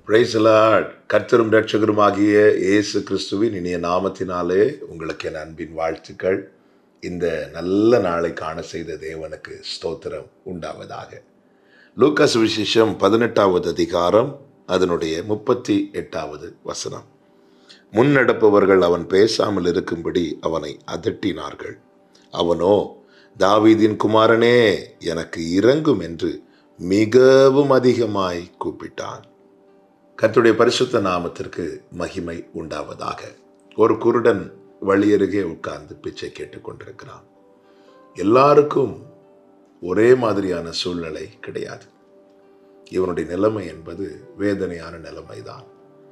பிரைசலாட் கர்த்தரும் ரட்சகருமாகிய இயேசு கிறிஸ்துவின் இனிய நாமத்தினாலே உங்களுக்கு என் அன்பின் வாழ்த்துக்கள் இந்த நல்ல நாளை காண செய்த தேவனுக்கு ஸ்தோத்திரம் உண்டாவதாக லூக்காஸ் விசேஷம் பதினெட்டாவது அதிகாரம் அதனுடைய முப்பத்தி எட்டாவது வசனம் முன்னடப்பவர்கள் அவன் பேசாமல் இருக்கும்படி அவனை அதட்டினார்கள் அவனோ தாவீதின் குமாரனே எனக்கு இறங்கும் என்று மிகவும் அதிகமாய் கூப்பிட்டான் கர்த்தருடைய பரிசுத்த நாமத்திற்கு மகிமை உண்டாவதாக ஒரு குருடன் வழியருகே உட்கார்ந்து பிச்சை கேட்டுக் கொண்டிருக்கிறான் எல்லாருக்கும் ஒரே மாதிரியான சூழ்நிலை கிடையாது இவனுடைய நிலைமை என்பது வேதனையான நிலைமைதான்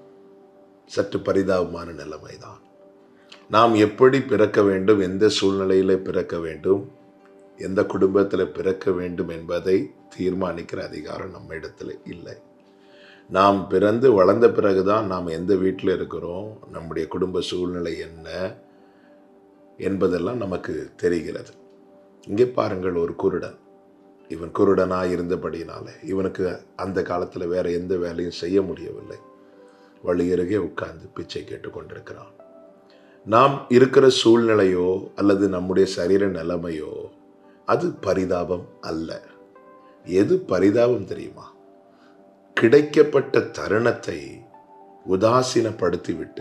சற்று பரிதாபமான நிலைமைதான் நாம் எப்படி பிறக்க வேண்டும் எந்த சூழ்நிலையில பிறக்க வேண்டும் எந்த குடும்பத்தில் பிறக்க வேண்டும் என்பதை தீர்மானிக்கிற அதிகாரம் நம்ம இடத்துல இல்லை நாம் பிறந்து வளர்ந்த பிறகுதான் நாம் எந்த வீட்டில் இருக்கிறோம் நம்முடைய குடும்ப சூழ்நிலை என்ன என்பதெல்லாம் நமக்கு தெரிகிறது இங்கே பாருங்கள் ஒரு குருடன் இவன் குருடனாக இருந்தபடினால இவனுக்கு அந்த காலத்தில் வேற எந்த வேலையும் செய்ய முடியவில்லை வழியருகே உட்கார்ந்து பிச்சை கேட்டுக்கொண்டிருக்கிறான் நாம் இருக்கிற சூழ்நிலையோ அல்லது நம்முடைய சரீர நிலைமையோ அது பரிதாபம் அல்ல எது பரிதாபம் தெரியுமா கிடைக்கப்பட்ட தருணத்தை உதாசீனப்படுத்திவிட்டு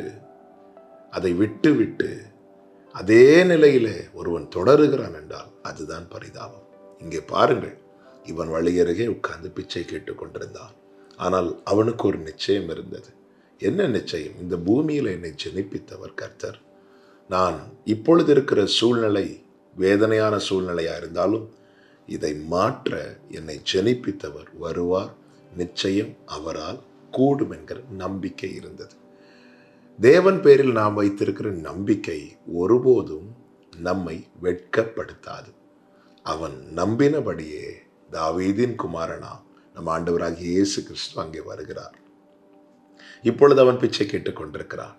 அதை விட்டு விட்டு அதே நிலையிலே ஒருவன் தொடருகிறான் என்றால் அதுதான் பரிதாபம் இங்கே பாருங்கள் இவன் வழியருகே உட்கார்ந்து பிச்சை கேட்டுக் கொண்டிருந்தான் ஆனால் அவனுக்கு ஒரு நிச்சயம் இருந்தது என்ன நிச்சயம் இந்த பூமியில் என்னை ஜெனிப்பித்தவர் கர்த்தர் நான் இப்பொழுது இருக்கிற சூழ்நிலை வேதனையான சூழ்நிலையா இருந்தாலும் இதை மாற்ற என்னை ஜெனிப்பித்தவர் வருவார் நிச்சயம் அவரால் கூடும் என்கிற நம்பிக்கை இருந்தது தேவன் பேரில் நாம் வைத்திருக்கிற நம்பிக்கை ஒருபோதும் நம்மை வெட்கப்படுத்தாது அவன் நம்பினபடியே தாவீதின் குமாரனா நம் ஆண்டவராகிய இயேசு கிறிஸ்து அங்கே வருகிறார் இப்பொழுது அவன் பிச்சை கேட்டுக் கொண்டிருக்கிறான்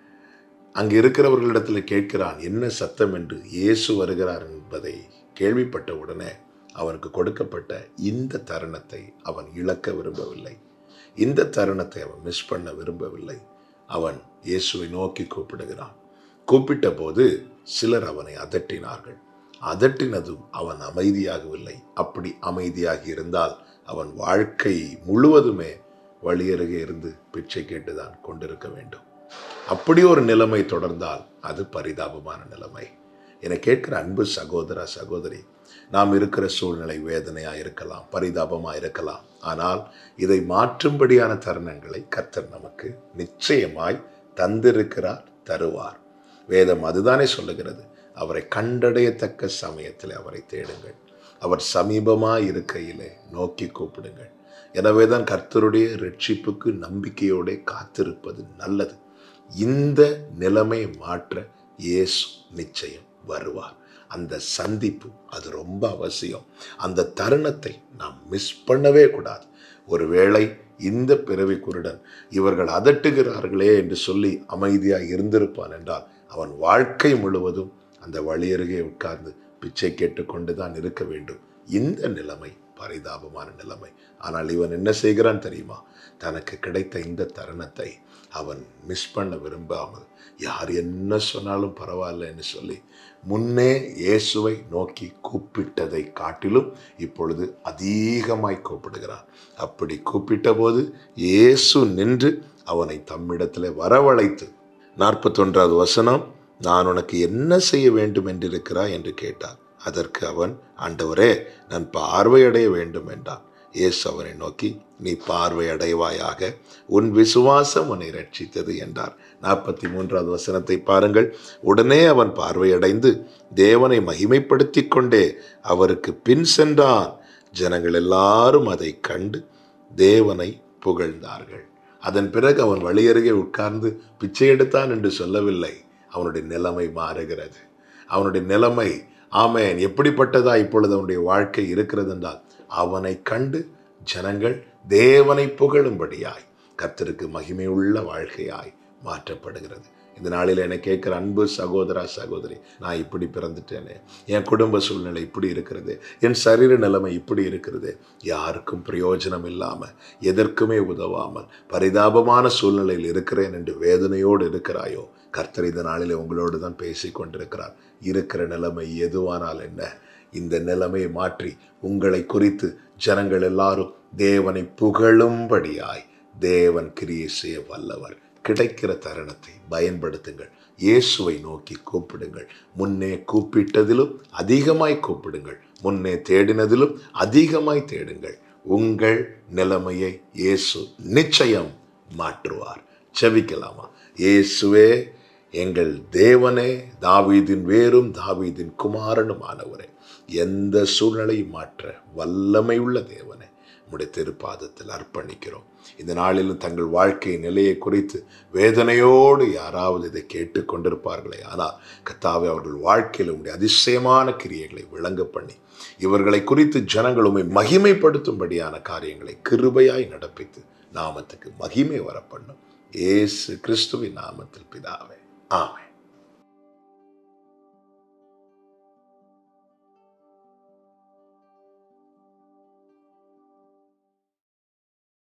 அங்கு இருக்கிறவர்களிடத்தில் கேட்கிறான் என்ன சத்தம் என்று இயேசு வருகிறார் என்பதை கேள்விப்பட்ட உடனே அவனுக்கு கொடுக்கப்பட்ட இந்த தருணத்தை அவன் இழக்க விரும்பவில்லை இந்த தருணத்தை அவன் மிஸ் பண்ண விரும்பவில்லை அவன் இயேசுவை நோக்கி கூப்பிடுகிறான் கூப்பிட்ட போது சிலர் அவனை அதட்டினார்கள் அதட்டினதும் அவன் அமைதியாகவில்லை அப்படி அமைதியாகி இருந்தால் அவன் வாழ்க்கை முழுவதுமே வழியருகே இருந்து பிச்சை கேட்டுதான் கொண்டிருக்க வேண்டும் அப்படி ஒரு நிலைமை தொடர்ந்தால் அது பரிதாபமான நிலைமை என கேட்கிற அன்பு சகோதர சகோதரி நாம் இருக்கிற சூழ்நிலை வேதனையா இருக்கலாம் பரிதாபமா இருக்கலாம் ஆனால் இதை மாற்றும்படியான தருணங்களை கர்த்தர் நமக்கு நிச்சயமாய் தந்திருக்கிறார் தருவார் வேதம் அதுதானே சொல்லுகிறது அவரை கண்டடையத்தக்க சமயத்தில் அவரை தேடுங்கள் அவர் சமீபமாய் இருக்கையிலே நோக்கி கூப்பிடுங்கள் எனவே தான் கர்த்தருடைய ரட்சிப்புக்கு நம்பிக்கையோட காத்திருப்பது நல்லது இந்த நிலைமையை மாற்ற இயேசு நிச்சயம் வருவார் அந்த சந்திப்பு அது ரொம்ப அவசியம் அந்த தருணத்தை நாம் மிஸ் பண்ணவே கூடாது ஒருவேளை இந்த பிறவி குருடன் இவர்கள் அதட்டுகிறார்களே என்று சொல்லி அமைதியாக இருந்திருப்பான் என்றால் அவன் வாழ்க்கை முழுவதும் அந்த வழியருகே உட்கார்ந்து பிச்சை கேட்டுக்கொண்டு தான் இருக்க வேண்டும் இந்த நிலைமை பரிதாபமான நிலைமை ஆனால் இவன் என்ன செய்கிறான் தெரியுமா தனக்கு கிடைத்த இந்த தருணத்தை அவன் மிஸ் பண்ண விரும்பாமல் யார் என்ன சொன்னாலும் பரவாயில்லன்னு சொல்லி முன்னே இயேசுவை நோக்கி கூப்பிட்டதை காட்டிலும் இப்பொழுது அதிகமாய் கூப்பிடுகிறான் அப்படி கூப்பிட்ட போது இயேசு நின்று அவனை தம்மிடத்தில் வரவழைத்து நாற்பத்தொன்றாவது வசனம் நான் உனக்கு என்ன செய்ய வேண்டும் என்றிருக்கிறாய் என்று கேட்டார் அதற்கு அவன் ஆண்டவரே நான் பார்வையடைய வேண்டும் என்றான் இயேசு அவனை நோக்கி நீ பார்வை அடைவாயாக உன் விசுவாசம் உன்னை ரட்சித்தது என்றார் நாற்பத்தி மூன்றாவது வசனத்தை பாருங்கள் உடனே அவன் பார்வையடைந்து தேவனை மகிமைப்படுத்தி கொண்டே அவருக்கு பின் சென்றான் ஜனங்கள் எல்லாரும் அதை கண்டு தேவனை புகழ்ந்தார்கள் அதன் பிறகு அவன் வழியருகே உட்கார்ந்து பிச்சை எடுத்தான் என்று சொல்லவில்லை அவனுடைய நிலைமை மாறுகிறது அவனுடைய நிலைமை ஆமேன் எப்படிப்பட்டதா இப்பொழுது அவனுடைய வாழ்க்கை இருக்கிறது என்றால் அவனை கண்டு ஜனங்கள் தேவனை புகழும்படியாய் கர்த்தருக்கு மகிமையுள்ள வாழ்க்கையாய் மாற்றப்படுகிறது இந்த நாளில் என்னை கேட்குற அன்பு சகோதரா சகோதரி நான் இப்படி பிறந்துட்டேனே என் குடும்ப சூழ்நிலை இப்படி இருக்கிறது என் சரீர நிலைமை இப்படி இருக்கிறது யாருக்கும் பிரயோஜனம் இல்லாமல் எதற்குமே உதவாமல் பரிதாபமான சூழ்நிலையில் இருக்கிறேன் என்று வேதனையோடு இருக்கிறாயோ கர்த்தர் இந்த நாளில் உங்களோடு தான் பேசி கொண்டிருக்கிறார் இருக்கிற நிலைமை எதுவானால் என்ன இந்த நிலைமையை மாற்றி உங்களை குறித்து ஜனங்கள் எல்லாரும் தேவனை புகழும்படியாய் தேவன் கிரியை செய்ய வல்லவர் கிடைக்கிற தருணத்தை பயன்படுத்துங்கள் இயேசுவை நோக்கி கூப்பிடுங்கள் முன்னே கூப்பிட்டதிலும் அதிகமாய் கூப்பிடுங்கள் முன்னே தேடினதிலும் அதிகமாய் தேடுங்கள் உங்கள் நிலைமையை இயேசு நிச்சயம் மாற்றுவார் செவிக்கலாமா இயேசுவே எங்கள் தேவனே தாவீதின் வேரும் தாவீதின் குமாரனுமானவரே எந்த சூழ்நிலையும் மாற்ற வல்லமை உள்ள தேவனே உம்முடைய திருப்பாதத்தில் அர்ப்பணிக்கிறோம் இந்த நாளிலும் தங்கள் வாழ்க்கை நிலையை குறித்து வேதனையோடு யாராவது இதை கேட்டுக்கொண்டிருப்பார்களே ஆனால் கத்தாவே அவர்கள் வாழ்க்கையில் உடைய அதிசயமான கிரியைகளை விளங்க பண்ணி இவர்களை குறித்து ஜனங்கள் உண்மை மகிமைப்படுத்தும்படியான காரியங்களை கிருபையாய் நடப்பித்து நாமத்துக்கு மகிமை வர பண்ணும் ஏசு கிறிஸ்துவின் நாமத்தில் பிதாவே ஆமென்